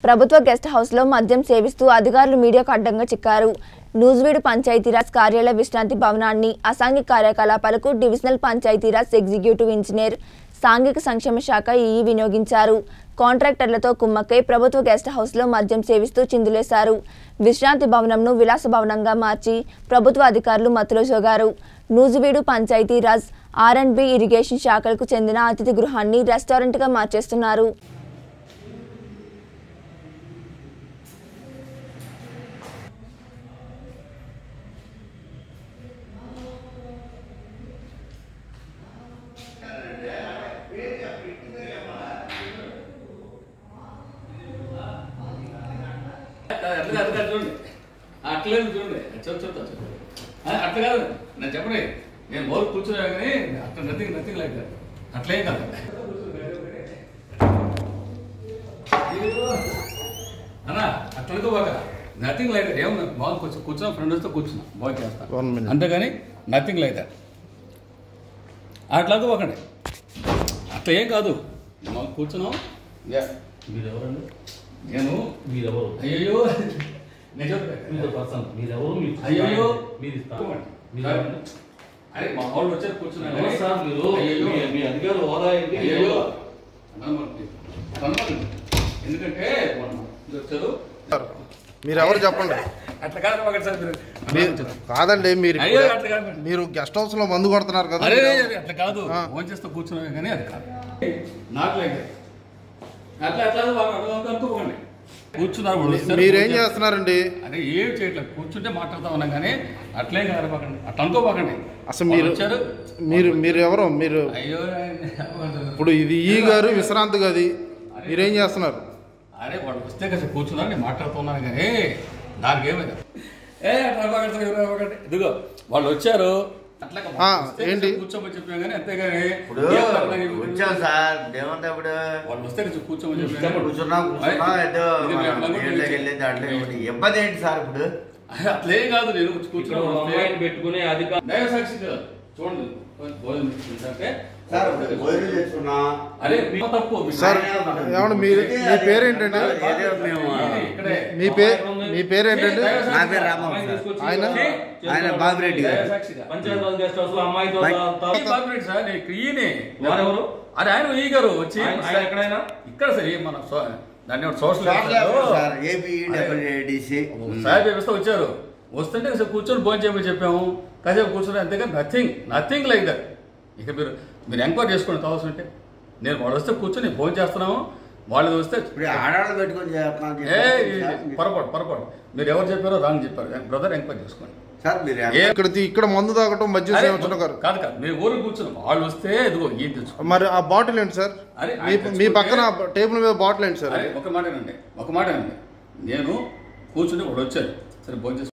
ప్రభుత్వ గెస్ట్ హౌస్లో మద్యం సేవిస్తూ అధికారులు మీడియాకు అడ్డంగా చిక్కారు నూజివీడు పంచాయతీరాజ్ కార్యాలయ విశ్రాంతి భవనాన్ని అసాంఘిక కార్యకలాపాలకు డివిజనల్ పంచాయతీరాజ్ ఎగ్జిక్యూటివ్ ఇంజనీర్ సాంఘిక సంక్షేమ శాఖ ఈ వినియోగించారు కాంట్రాక్టర్లతో కుమ్మక్కై ప్రభుత్వ గెస్ట్ హౌస్లో మద్యం సేవిస్తూ చిందులేశారు విశ్రాంతి భవనంను విలాస భవనంగా మార్చి ప్రభుత్వ అధికారులు మత్తులో జోగారు Nuzvid Panchayati Raj R and B irrigation శాఖలకు చెందిన అతిథి గృహాన్ని రెస్టారెంట్గా మార్చేస్తున్నారు అట్లా కాదు, అట్లా కాదు, చూడండి అట్లేదు చూడండి చెప్ చెప్తా చెప్పు ఆ, అట్లా కాదు నేను చెప్పండి నేను మోరు కూర్చున్నా కానీ అట్లా నథింగ్ నథింగ్ లైక్ దట్ అట్లేం కాదు అన్నా అట్లా అనుకోబాక నథింగ్ లైక్ దట్ ఏం బాగా కూర్చో కూర్చున్నా ఫ్రెండ్ వస్తే కూర్చున్నా బాగా చేస్తా One minute. అంతేగాని నథింగ్ లైక్ దట్ అట్లా అనుకోబాకండి అట్లా ఏం కాదు మనం కూర్చున్నాం యా. మీరెవరండి నేను మీరెవరు అయ్యో నేను మీరు చెప్తాను పర్సన్ మీరెవరు మీరు అయ్యయ్యో. మీరు ఇస్తారు కూర్చోండి. మీరెవరండి అరే మా వాళ్ళు వచ్చారు కూర్చున్నారు ఎవరు సార్ మీరు అయ్యయ్యో. మీ- మీ అధికారులు హోదా ఏంటి అయ్యయ్యో. అనమాట. అనమాట. ఎందుకంటే మొన్న మీరు వచ్చారు సార్, మీరు ఎవరు చెప్పండి అట్లా కాదు ఒకటి సార్ మీరు మీరు కాదండి మీరు అయ్యో ఇప్పుడే- అట్లా కాదు మీరు గెస్ట్ హౌస్ లో మందు కొడుతున్నారు కదా అరే మీరు- అరే, అట్లా కాదు ఆ. ఫోన్ చేస్తూ కూర్చున్నామే కానీ అది కాదు నాకు లేదు అట్లా అట్లా వాళ్ళు అడగ అనుకోకండి కూర్చున్నారు వాళ్ళు వచ్చారు, మీరేం కూర్చున్నారు. చేస్తున్నారండి అదే ఏం చేయట్లేదు కూర్చుంటే మాట్లాడుతా ఉన్నాం కానీ అట్లేం కాదు పకండి అట్లా అనుకోపాకండి అసలు మీరు వాళ్ళు వచ్చారు మీరు మీరు ఎవరు మీరు అయ్యో ఇప్పుడు ఇది ఈ గారు విశ్రాంతి గది మీరేం చేస్తున్నారు అరే వాళ్ళు వస్తే కదా కూర్చున్నారు నేను మాట్లాడుతున్నాను కానీ దానికి ఏమైంది ఏ అట్లా అవ్వకండి, ఇట్లా అవ్వకండి. ఇదిగో వాళ్ళు వచ్చారు అట్లా ఆ, వస్తే ఏంటి? కూర్చోమని చెప్పాం కానీ అంతేగాని ఇప్పుడు ఏమన్నా అట్లా ఏమి- వచ్చాం సార్ ఏమంటే ఇప్పుడు వాళ్ళు వస్తే కదా కూర్చోమని చెప్పాం కానీ- కూర్చున్నాం కూర్చున్నాం ఏదో ఇది మీ అట్లా కూడా నీళ్ళకి వెళ్ళింది దాంట్లో ఏమిటి? ఇబ్బంది ఏంటి సార్ ఇప్పుడు అరే, అట్లేం కాదు నేను వచ్చి ఇక్కడ కూర్చున్నాను ఒక అమ్మాయిని పెట్టుకునే అధికారం దైవ సాక్షి కాదు. చూడండి భోజనం తీసుకుంటే సార్ ఇప్పుడు భోజనం చేసుకున్నాం అరే మీ తప్పు మీ సార్ నాయన- ఏమండి మీరు మీ పేరేంటండి ఏదో మేము ఇక్కడే మీ పేరు మీ పేరేంటండి నా పేరు రామం అమ్మాయిని సార్ తీసుకొచ్చి ఆయన? ఆయన బాబిరెడ్డి గారు. దైవ సాక్షిగా. పంచాయతీ గెస్ట్ హౌస్ లో అమ్మాయితో బై- తా- ఈ బాబిరెడ్డి సార్ నేను ఇక్కడ ఈయనే వారెవరు? అరే ఆయన ఈ గారు వచ్చి ఆయన- ఆయన ఎక్కడైనా ఇక్కడ సార్ ఈ మన సో- దాన్ని ఏమంటారు, సోషల్ సార్ ఏపీ డబ్ల్యూడిసి సాహెబ్ వ్యవస్థ వచ్చారు వస్తుంటే కాసేపు కూర్చొని భోజనం చేయమని చెప్పాము కాసేపు కూర్చొని అంతేగాని నథింగ్ నథింగ్ లైక్ దట్ ఇక మీరు మీరు ఎంక్వైరీ చేసుకోండి కావాల్సి ఉంటే నేను వాళ్ళు వస్తే కూర్చొని భోజనం చేస్తున్నాము వాళ్ళు వస్తే ఇప్పుడు ఆడవాళ్ళు పెట్టుకొని చేస్తున్నాం ఏ చెప్పారు సార్. పొరపాటు పొరపాటు మీరు ఎవరు చెప్పారో రాంగ్ చెప్పారు బ్రదర్ ఎంక్వైరీ చేసుకోండి సార్ మీరు ఏ- ఇక్కడ ఇక్కడ మందు తాగటం మద్యం అరే, సేవించడం గారు కాదు కాదు మీరు ఊరు కూర్చున్నాం వాళ్ళు వస్తే ఇదిగో ఏం తెచ్చుకో మరి ఆ బాటిల్ ఏంటి సార్ అరే, మీ ఆయన మీ తెచ్చుకుంటే- పక్కన టేబుల్ మీద బాటిల్ ఏంటి సార్ అరే ఒక మాట అండి ఒక మాట అండి నేను కూర్చుని వాడు వచ్చారు సరే భోజనం